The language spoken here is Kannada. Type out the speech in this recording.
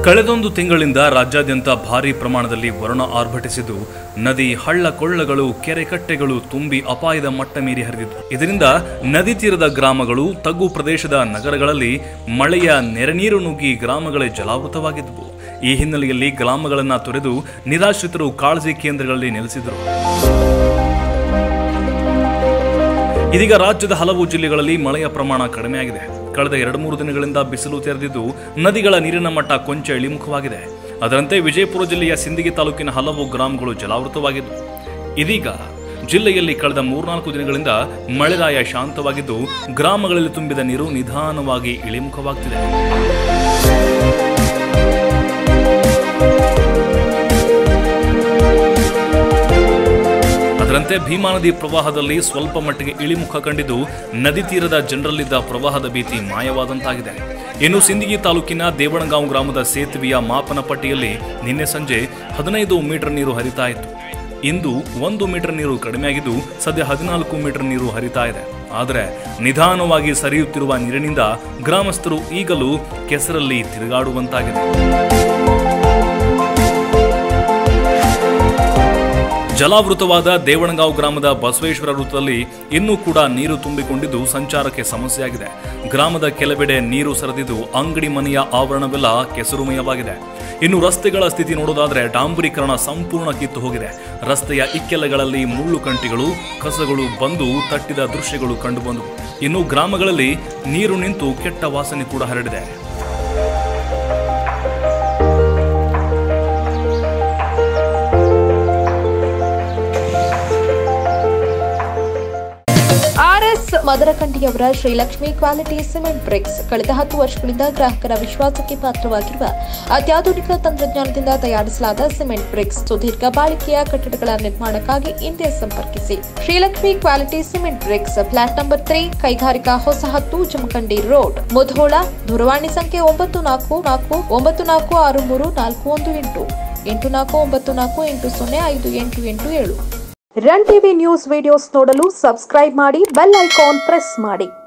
ಕಳೆದೊಂದು ತಿಂಗಳಿಂದ ರಾಜ್ಯಾದ್ಯಂತ ಭಾರೀ ಪ್ರಮಾಣದಲ್ಲಿ ವರುಣ ಆರ್ಭಟಿಸಿದ್ದು ನದಿ ಹಳ್ಳ ಕೊಳ್ಳಗಳು ಕೆರೆ ಕಟ್ಟೆಗಳು ತುಂಬಿ ಅಪಾಯದ ಮಟ್ಟ ಮೀರಿ ಹರಿದಿದ್ದು ಇದರಿಂದ ನದಿ ತೀರದ ಗ್ರಾಮಗಳು ತಗ್ಗು ಪ್ರದೇಶದ ನಗರಗಳಲ್ಲಿ ಮಳೆಯ ನೆರೆನೀರು ನುಗ್ಗಿ ಗ್ರಾಮಗಳೇ ಜಲಾವೃತವಾಗಿದ್ದವು ಈ ಹಿನ್ನೆಲೆಯಲ್ಲಿ ಗ್ರಾಮಗಳನ್ನು ತೊರೆದು ನಿರಾಶ್ರಿತರು ಕಾಳಜಿ ಕೇಂದ್ರಗಳಲ್ಲಿ ನೆಲೆಸಿದರು ಇದೀಗ ರಾಜ್ಯದ ಹಲವು ಜಿಲ್ಲೆಗಳಲ್ಲಿ ಮಳೆಯ ಪ್ರಮಾಣ ಕಡಿಮೆಯಾಗಿದೆ ಕಳೆದ ಎರಡು ಮೂರು ದಿನಗಳಿಂದ ಬಿಸಿಲು ತೆರೆದಿದ್ದು ನದಿಗಳ ನೀರಿನ ಮಟ್ಟ ಕೊಂಚ ಇಳಿಮುಖವಾಗಿದೆ ಅದರಂತೆ ವಿಜಯಪುರ ಜಿಲ್ಲೆಯ ಸಿಂದಗಿ ತಾಲೂಕಿನ ಹಲವು ಗ್ರಾಮಗಳು ಜಲಾವೃತವಾಗಿದ್ದವು ಇದೀಗ ಜಿಲ್ಲೆಯಲ್ಲಿ ಕಳೆದ ಮೂರ್ನಾಲ್ಕು ದಿನಗಳಿಂದ ಮಳೆರಾಯ ಶಾಂತವಾಗಿದ್ದು ಗ್ರಾಮಗಳಲ್ಲಿ ತುಂಬಿದ ನೀರು ನಿಧಾನವಾಗಿ ಇಳಿಮುಖವಾಗ್ತಿದೆ ಅದರಂತೆ ಭೀಮಾ ನದಿ ಪ್ರವಾಹದಲ್ಲಿ ಸ್ವಲ್ಪ ಮಟ್ಟಿಗೆ ಇಳಿಮುಖ ಕಂಡಿದ್ದು ನದಿ ತೀರದ ಜನರಲ್ಲಿದ್ದ ಪ್ರವಾಹದ ಭೀತಿ ಮಾಯವಾದಂತಾಗಿದೆ ಇನ್ನು ಸಿಂದಗಿ ತಾಲೂಕಿನ ದೇವಣಗಾಂವ್ ಗ್ರಾಮದ ಸೇತುವೆಯ ಮಾಪನ ಪಟ್ಟಿಯಲ್ಲಿ ನಿನ್ನೆ ಸಂಜೆ ಹದಿನೈದು ಮೀಟರ್ ನೀರು ಹರಿತಾ ಇತ್ತು ಇಂದು ಒಂದು ಮೀಟರ್ ನೀರು ಕಡಿಮೆಯಾಗಿದ್ದು ಸದ್ಯ ಹದಿನಾಲ್ಕು ಮೀಟರ್ ನೀರು ಹರಿತಾ ಇದೆ ಆದರೆ ನಿಧಾನವಾಗಿ ಸರಿಯುತ್ತಿರುವ ನೀರಿನಿಂದ ಗ್ರಾಮಸ್ಥರು ಈಗಲೂ ಕೆಸರಲ್ಲಿ ತಿರುಗಾಡುವಂತಾಗಿದೆ ಜಲಾವೃತವಾದ ದೇವಣಗಾಂವ್ ಗ್ರಾಮದ ಬಸವೇಶ್ವರ ವೃತ್ತದಲ್ಲಿ ಇನ್ನೂ ಕೂಡ ನೀರು ತುಂಬಿಕೊಂಡಿದ್ದು ಸಂಚಾರಕ್ಕೆ ಸಮಸ್ಯೆಯಾಗಿದೆ ಗ್ರಾಮದ ಕೆಲವೆಡೆ ನೀರು ಸರಿದಿದ್ದು ಅಂಗಡಿ ಮನೆಯ ಆವರಣವೆಲ್ಲ ಕೆಸರುಮಯವಾಗಿದೆ ಇನ್ನು ರಸ್ತೆಗಳ ಸ್ಥಿತಿ ನೋಡೋದಾದ್ರೆ ಡಾಂಬರೀಕರಣ ಸಂಪೂರ್ಣ ಕಿತ್ತು ಹೋಗಿದೆ ರಸ್ತೆಯ ಇಕ್ಕೆಲಗಳಲ್ಲಿ ಮುಳ್ಳು ಕಂಟಿಗಳು ಕಸಗಳು ಬಂದು ತಟ್ಟಿದ ದೃಶ್ಯಗಳು ಕಂಡುಬಂದವು ಇನ್ನು ಗ್ರಾಮಗಳಲ್ಲಿ ನೀರು ನಿಂತು ಕೆಟ್ಟ ವಾಸನೆ ಕೂಡ ಹರಡಿದೆ ಆರ್ಎಸ್ ಮದರಕಂಡಿಯವರ ಶ್ರೀಲಕ್ಷ್ಮಿ ಕ್ವಾಲಿಟಿ ಸಿಮೆಂಟ್ ಬ್ರಿಕ್ಸ್ ಕಳೆದ ಹತ್ತು ವರ್ಷಗಳಿಂದ ಗ್ರಾಹಕರ ವಿಶ್ವಾಸಕ್ಕೆ ಪಾತ್ರವಾಗಿರುವ ಅತ್ಯಾಧುನಿಕ ತಂತ್ರಜ್ಞಾನದಿಂದ ತಯಾರಿಸಲಾದ ಸಿಮೆಂಟ್ ಬ್ರಿಕ್ಸ್ ಸುದೀರ್ಘ ಬಾಳಿಕೆಯ ಕಟ್ಟಡಗಳ ನಿರ್ಮಾಣಕ್ಕಾಗಿ ಹಿಂದೆ ಸಂಪರ್ಕಿಸಿ Srilakshmi quality cement bricks flat number three ಕೈಗಾರಿಕಾ ಹೊಸ ಹತ್ತು ಜಮಖಂಡಿ ರೋಡ್ ಮುಧೋಳ ದೂರವಾಣಿ ಸಂಖ್ಯೆ ಒಂಬತ್ತು ನಾಲ್ಕು ನಾಲ್ಕು ಒಂಬತ್ತು ನಾಲ್ಕು ಆರು ಮೂರು ನಾಲ್ಕು ಒಂದು ಎಂಟು ಎಂಟು ನಾಲ್ಕು ಒಂಬತ್ತು ನಾಲ್ಕು ಎಂಟು ಸೊನ್ನೆ ಐದು ಎಂಟು ಎಂಟು ಏಳು ರನ್ ಟಿವಿ ನ್ಯೂಸ್ ವಿಡಿಯೋಸ್ ನೋಡಲು ಸಬ್ಸ್ಕ್ರೈಬ್ ಮಾಡಿ ಬೆಲ್ ಐಕಾನ್ ಪ್ರೆಸ್ ಮಾಡಿ